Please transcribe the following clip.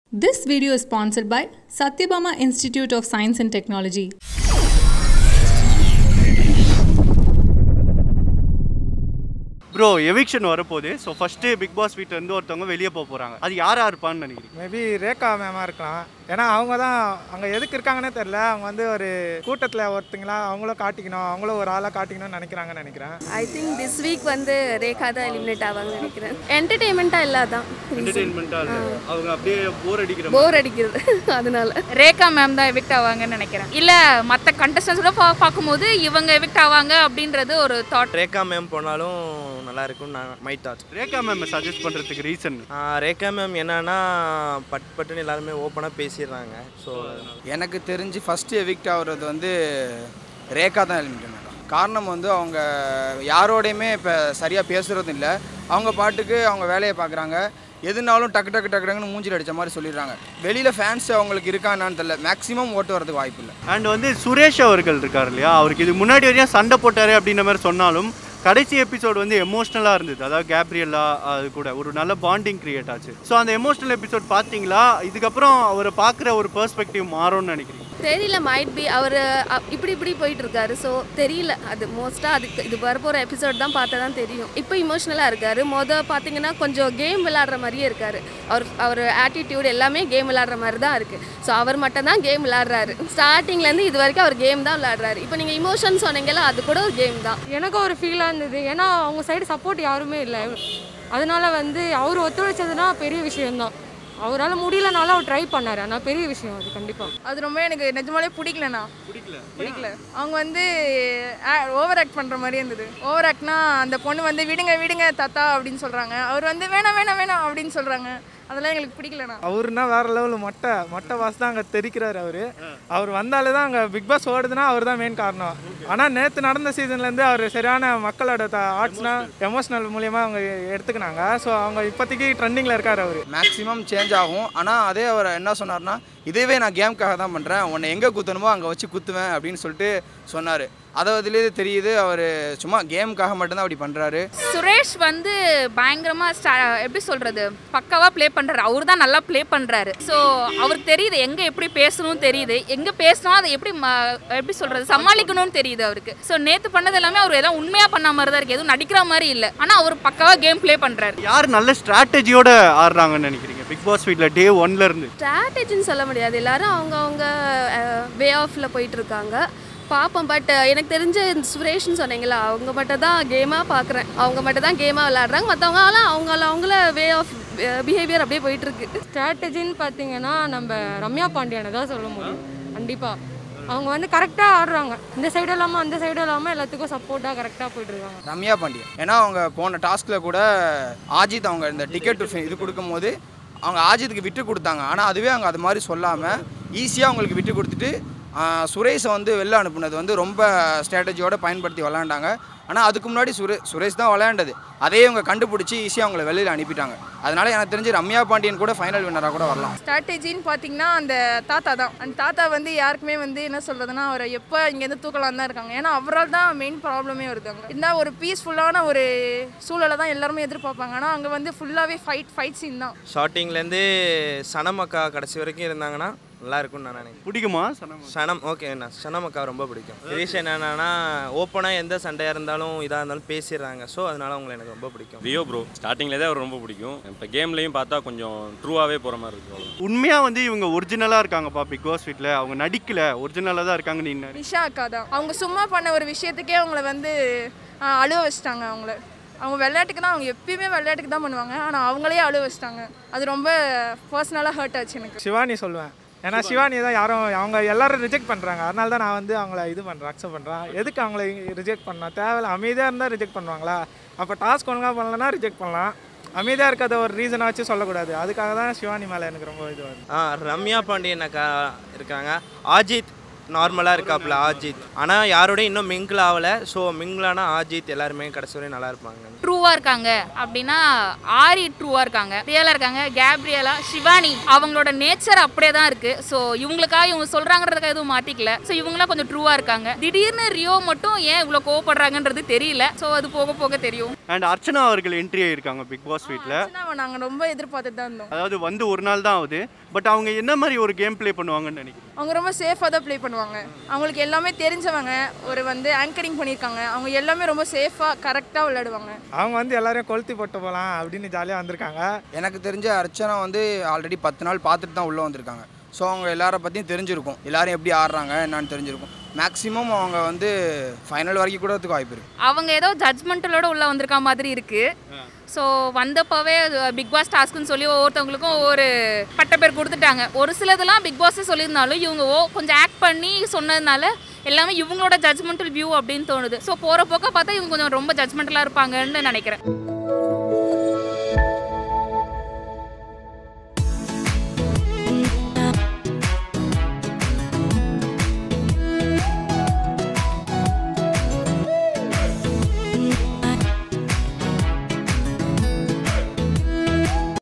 This video is sponsored by Satyabama Institute of Science and Technology. Bro eviction வரப்போகுது so first Bigg Boss வீட்டிலேருந்து ஒருத்தவங்க வெளியே போக போகிறாங்க அது யாரா இருப்பான்னு நினைக்கிறீங்க மேபி ரேகா மேமாக இருக்கலாம் ஏன்னா அவங்க தான் அங்கே எதுக்கு இருக்காங்கன்னே தெரில அவங்க வந்து ஒரு கூட்டத்தில் ஒருத்தங்களா அவங்களும் காட்டிக்கணும் அவங்களும் ஒரு ஆளாக காட்டிக்கணும்னு நினைக்கிறாங்கன்னு நினைக்கிறேன் ஐ திங்க் திஸ் வீக் வந்து ரேகா தான் எலிமினேட் ஆவாங்கன்னு நினைக்கிறேன் என்டர்டெயின்மெண்ட்டாக இல்லாதான் என்டர்டெயின்மெண்ட்டாக அவங்க அப்படியே போர் அடிக்கிற போர் அடிக்கிறது அதனால ரேகா மேம் தான் எவிக்ட் ஆவாங்கன்னு நினைக்கிறேன் இல்ல மற்ற கண்டஸ்டன்ஸோட பா பார்க்கும்போது இவங்க எவிக்ட் ஆவாங்க அப்படின்றது ஒரு தாட் ரேகா மேம் போனாலும் நல்லா இருக்கும் நான் my thought Rekha ma'am suggest பண்ணுறதுக்கு ரீசன் ரேகா மேம் என்னன்னா பட் பட்டுன்னு எல்லாருமே ஓப்பனாக பேசிடுறாங்க ஸோ எனக்கு தெரிஞ்சு ஃபஸ்ட்டு எவிக்ட் ஆகுறது வந்து ரேகா தான் எலிமினேட் மேடம் காரணம் வந்து அவங்க யாரோடையுமே இப்போ சரியாக பேசுகிறதும் இல்லை அவங்க பாட்டுக்கு அவங்க வேலையை பார்க்குறாங்க எதுனாலும் டக்கு டக்கு டக்கு டக்குன்னு மூஞ்சில் அடித்த மாதிரி சொல்லிடுறாங்க வெளியில் ஃபேன்ஸ் அவங்களுக்கு இருக்கான்னு தெரியல மேக்ஸிமம் ஓட்டு வரதுக்கு வாய்ப்பு இல்லை அண்ட் வந்து சுரேஷ் அவர்கள் இருக்கார் இல்லையா அவருக்கு இது முன்னாடி வரையும் சண்டை போட்டாரு அப்படின்ற மாதிரி சொன்னாலும் கடைசி எபிசோடு வந்து எமோஷ்னலாக இருந்தது அதாவது கேப்ரியல்லா அது கூட ஒரு நல்ல பாண்டிங் கிரியேட் ஆச்சு ஸோ அந்த எமோஷ்னல் எபிசோட் பார்த்தீங்களா இதுக்கப்புறம் அவரை பார்க்குற ஒரு பெர்ஸ்பெக்டிவ் மாறும்னு நினைக்கிறீங்க தெரியல மைட் பி அவர் இப்படி இப்படி போயிட்டு இருக்காரு ஸோ தெரியல அது மோஸ்ட்டாக அதுக்கு இது வரப்போகிற எபிசோட் தான் பார்த்தா தான் தெரியும் இப்போ இமோஷனலாக இருக்காரு மொதல் பார்த்தீங்கன்னா கொஞ்சம் கேம் விளாடுற மாதிரியே இருக்காரு அவர் அவர் ஆட்டிடியூட் எல்லாமே கேம் விளாடுற மாதிரி தான் இருக்குது ஸோ அவர் மட்டும் தான் கேம் விளாடுறாரு ஸ்டார்டிங்லேருந்து இது வரைக்கும் அவர் கேம் தான் விளாடுறாரு இப்போ நீங்கள் இமோஷன் சொன்னீங்கல்ல அது கூட ஒரு கேம் தான் எனக்கு ஒரு ஃபீலாக இருந்தது ஏன்னா அவங்க சைடு சப்போர்ட் யாருமே இல்லை அதனால வந்து அவர் ஒத்துழைச்சதுன்னா பெரிய விஷயம்தான் அவரால் முடியலனாலும் அவர் ட்ரை பண்ணார் ஆனால் பெரிய விஷயம் அது கண்டிப்பாக அது ரொம்ப எனக்கு நிஜமாலே பிடிக்கலண்ணா பிடிக்கல பிடிக்கல அவங்க வந்து ஓவர் ஆக்ட் பண்ணுற மாதிரி இருந்தது ஓவர் ஆக்ட்னா அந்த பொண்ணு வந்து விடுங்க விடுங்க தாத்தா அப்படின்னு சொல்கிறாங்க அவர் வந்து வேணாம் வேணாம் வேணாம் அப்படின்னு சொல்கிறாங்க அதெல்லாம் எங்களுக்கு பிடிக்கலண்ணா அவருன்னா வேற லெவலில் மொட்டை மொட்டை வாஸ் தான் அங்கே தெரிக்கிறாரு அவர் அவர் வந்தாலே தான் அங்கே பிக் பாஸ் ஓடுதுன்னா அவர் தான் மெயின் காரணம் ஆனால் நேற்று நடந்த சீசன்லேருந்து அவர் சரியான மக்களோட ஆர்ட்ஸ்னா எமோஷனல் மூலியமாக அவங்க எடுத்துக்கினாங்க ஸோ அவங்க இப்போதைக்கு ட்ரெண்டிங்கில் இருக்கார் அவர் மேக்ஸிமம் சேஞ்ச் ஆகும் ஆனால் அதே அவர் என்ன சொன்னார்னா இதுவே நான் கேமுக்காக தான் பண்ணுறேன் உன்னை எங்கே குத்தணுமோ அங்கே வச்சு குத்துவேன் அப்படின்னு சொல்லிட்டு சொன்னார் அதை அதுலேயே தெரியுது அவர் சும்மா கேமுக்காக மட்டும்தான் அப்படி பண்ணுறாரு சுரேஷ் வந்து பயங்கரமா ஸ்டா- எப்படி சொல்றது பக்காவா ப்ளே பண்றாரு அவர் தான் நல்லா ப்ளே பண்றாரு ஸோ அவருக்கு தெரியுது எங்க எப்படி பேசணும்னு தெரியுது எங்க பேசணும் அதை எப்படி ம- எப்படி சொல்றது சமாளிக்கணும்னு தெரியுது அவருக்கு ஸோ நேத்து பண்ணது எல்லாமே அவர் எதாவது உண்மையா பண்ண மாதிரி தான் இருக்கு எதுவும் நடிக்கிற மாதிரி இல்லை ஆனா அவர் பக்காவா கேம் ப்ளே பண்றாரு யார் நல்ல ஸ்ட்ராட்டஜியோட ஆடுறாங்கன்னு நினைக்கிறீங்க பிக் பாஸ் வீட்டில் டே ஒன்ல இருந்து ஸ்ட்ராட்டஜின்னு சொல்ல முடியாது எல்லாரும் அவங்க அவங்க வே ஆஃபில் போயிட்டு இருக்காங்க பார்ப்போம் பட் எனக்கு தெரிஞ்ச இந்த சுரேஷ்னு சொன்னீங்களா அவங்க மட்டும் தான் கேமாக பார்க்குறேன் அவங்க மட்டும் தான் கேமாக விளாடுறாங்க மற்றவங்களாம் அவங்கள அவங்கள வே ஆஃப் பிஹேவியர் அப்படியே போயிட்டு இருக்கு ஸ்ட்ராட்டஜின்னு பார்த்தீங்கன்னா நம்ம ரம்யா பாண்டியனை தான் சொல்ல முடியும் கண்டிப்பாக அவங்க வந்து கரெக்டாக ஆடுறாங்க இந்த சைடு இல்லாமல் அந்த சைடு இல்லாமல் எல்லாத்துக்கும் சப்போர்ட்டாக கரெக்டாக போயிட்டுருக்காங்க ரம்யா பாண்டியன் ஏன்னா அவங்க போன டாஸ்கில் கூட ஆஜித் அவங்க இந்த டிக்கெட் இது கொடுக்கும்போது அவங்க ஆஜித்துக்கு விட்டு கொடுத்தாங்க ஆனால் அதுவே அவங்க அது மாதிரி சொல்லாமல் ஈஸியாக அவங்களுக்கு விட்டு கொடுத்துட்டு ஆஹ், சுரேஷை வந்து வெளில அனுப்புனது வந்து ரொம்ப ஸ்ட்ராட்டஜியோட பயன்படுத்தி விளாண்டாங்க ஆனால் அதுக்கு முன்னாடி சுரே சுரேஷ் தான் விளையாண்டது அதே அவங்க கண்டுபிடிச்சி ஈஸியாக அவங்கள வெளியில் அனுப்பிட்டாங்க அதனால எனக்கு தெரிஞ்சு ரம்யா பாண்டியன் கூட ஃபைனல் வின்னராக கூட வரலாம் ஸ்ட்ராட்டஜின்னு பார்த்தீங்கன்னா அந்த தாத்தா தான் அந்த தாத்தா வந்து யாருக்குமே வந்து என்ன சொல்கிறதுனா அவரை எப்போ இங்கேருந்து தூக்கலாம் தான் இருக்காங்க ஏன்னா அவரால் தான் மெயின் ப்ராப்ளமே வருது அங்கே இந்த ஒரு பீஸ்ஃபுல்லான ஒரு சூழலை தான் எல்லாருமே எதிர்பார்ப்பாங்க ஆனால் அங்கே வந்து ஃபுல்லாகவே ஃபைட் ஃபைட் சீன் தான் ஸ்டார்டிங்லேருந்து சனமக்கா கடைசி வரைக்கும் இருந்தாங்கன்னா நல்லா இருக்கும்னு நான் நினைக்கிறேன் பிடிக்குமா சனம் சனம் ஓகே என்ன சனமக்கா ரொம்ப பிடிக்கும் ரீசன் என்னன்னா ஓப்பனாக எந்த சண்டையாக இருந்தாலும் இதாக இருந்தாலும் பேசிடுறாங்க ஸோ அதனால அவங்களை எனக்கு ரொம்ப பிடிக்கும் ரியோ ப்ரோ ஸ்டார்டிங்லேயே அவர் ரொம்ப பிடிக்கும் இப்போ கேம்லேயும் பார்த்தா கொஞ்சம் ட்ரூவாகவே போகிற மாதிரி இருக்கு அவ்வளவுதான். உண்மையாக வந்து இவங்க ஒரிஜினலாக இருக்காங்கப்பா பிக் பாஸ் வீட்டில் அவங்க நடிக்கல ஒரிஜினலாக தான் இருக்காங்க நீ நிஷா அக்கா தான் அவங்க சும்மா பண்ண ஒரு விஷயத்துக்கே அவங்கள வந்து ஆ, அழுவ வச்சிட்டாங்க அவங்கள அவங்க விளையாட்டுக்கு தான் அவங்க எப்பயுமே விளையாட்டுக்கு தான் பண்ணுவாங்க ஆனால் அவங்களே அழுவ வச்சிட்டாங்க அது ரொம்ப பர்சனலாக ஹர்ட் ஆச்சு எனக்கு சிவானி சொல்லுவேன் ஏன்னா சிவானி தான் யாரும் அவங்க எல்லாரும் ரிஜெக்ட் பண்ணுறாங்க அதனால தான் நான் வந்து அவங்கள இது பண்ணுறேன் அக்செப்ட் பண்ணுறேன் எதுக்கு அவங்கள ரிஜெக்ட் பண்ணலாம் தேவையில்ல அமைதியாக இருந்தால் ரிஜெக்ட் பண்ணுவாங்களா அப்போ டாஸ்க் ஒழுங்காக பண்ணலன்னா ரிஜெக்ட் பண்ணலாம் அமைதியாக இருக்கிறத ஒரு ரீசனை வச்சு சொல்லக்கூடாது அதுக்காக தான் சிவானி மேலே எனக்கு ரொம்ப இது வருது ஆ ரம்யா பாண்டியன் அக்கா இருக்காங்க ஆஜித் நார்மலாக இருக்காப்புல ஆஜித் ஆனால் யாரோடையும் இன்னும் மிங்கிள் ஆகலை ஸோ மிங்கிளானா ஆஜித் எல்லாருமே கடைசி வரையும் நல்லா இருப்பாங்க ட்ரூவாக இருக்காங்க அப்படின்னா ஆரி ட்ரூவாக இருக்காங்க ரியலாக இருக்காங்க கேப்ரியலா சிவானி அவங்களோட நேச்சர் அப்படியே தான் இருக்குது ஸோ இவங்களுக்காக இவங்க சொல்கிறாங்கிறதுக்காக எதுவும் மாற்றிக்கல ஸோ இவங்களாம் கொஞ்சம் ட்ரூவாக இருக்காங்க திடீர்னு ரியோ மட்டும் ஏன் இவ்வளோ கோவப்படுறாங்கன்றது தெரியல ஸோ அது போக போக தெரியும் அண்ட் அர்ச்சனா அவர்கள் என்ட்ரி ஆயிருக்காங்க பிக் பாஸ் வீட்டில் நாங்கள் ரொம்ப எதிர்பார்த்துட்டு தான் இருந்தோம் அதாவது வந்து ஒரு நாள் தான் ஆகுது பட் அவங்க என்ன மாதிரி ஒரு கேம் ப்ளே பண்ணுவாங்கன்னு நினைக்கிறேன் அவங்க ரொம்ப சேஃபாக தான் ப்ளே பண்ணுவாங்க அவங்களுக்கு எல்லாமே தெரிஞ்சவங்க ஒரு வந்து ஆங்கரிங் பண்ணியிருக்காங்க அவங்க எல்லாமே ரொம்ப சேஃபாக கரெக்டாக விளையாடுவாங்க அவங்க வந்து எல்லாரையும் கொளுத்தி போட்டு போகலாம் அப்படின்னு ஜாலியாக வந்திருக்காங்க எனக்கு தெரிஞ்ச அர்ச்சனா வந்து ஆல்ரெடி பத்து நாள் பார்த்துட்டு தான் உள்ளே வந்திருக்காங்க ஸோ அவங்க எல்லாரை பற்றியும் தெரிஞ்சிருக்கும் எல்லாரும் எப்படி ஆடுறாங்க என்னன்னு தெரிஞ்சிருக்கும் மேக்ஸிமம் அவங்க வந்து ஃபைனல் வரைக்கும் கூட வரதுக்கு வாய்ப்பு இருக்குது அவங்க ஏதோ ஜட்ஜ்மெண்டலோட உள்ள வந்திருக்க மாதிரி இருக்கு ஸோ வந்தப்பவே பிக் பாஸ் டாஸ்க்குன்னு சொல்லி ஒவ்வொருத்தவங்களுக்கும் ஒவ்வொரு பட்ட பேர் கொடுத்துட்டாங்க ஒரு சிலதெல்லாம் பிக் பாஸே சொல்லியிருந்தாலும் இவங்க ஓ கொஞ்சம் ஆக்ட் பண்ணி சொன்னதுனால எல்லாமே இவங்களோட ஜட்ஜ்மெண்டல் வியூ அப்படின்னு தோணுது ஸோ போகிற போக்க பார்த்தா இவங்க கொஞ்சம் ரொம்ப ஜட்ஜ்மெண்டலாக இருப்பாங்கன்னு நினைக்கிறேன்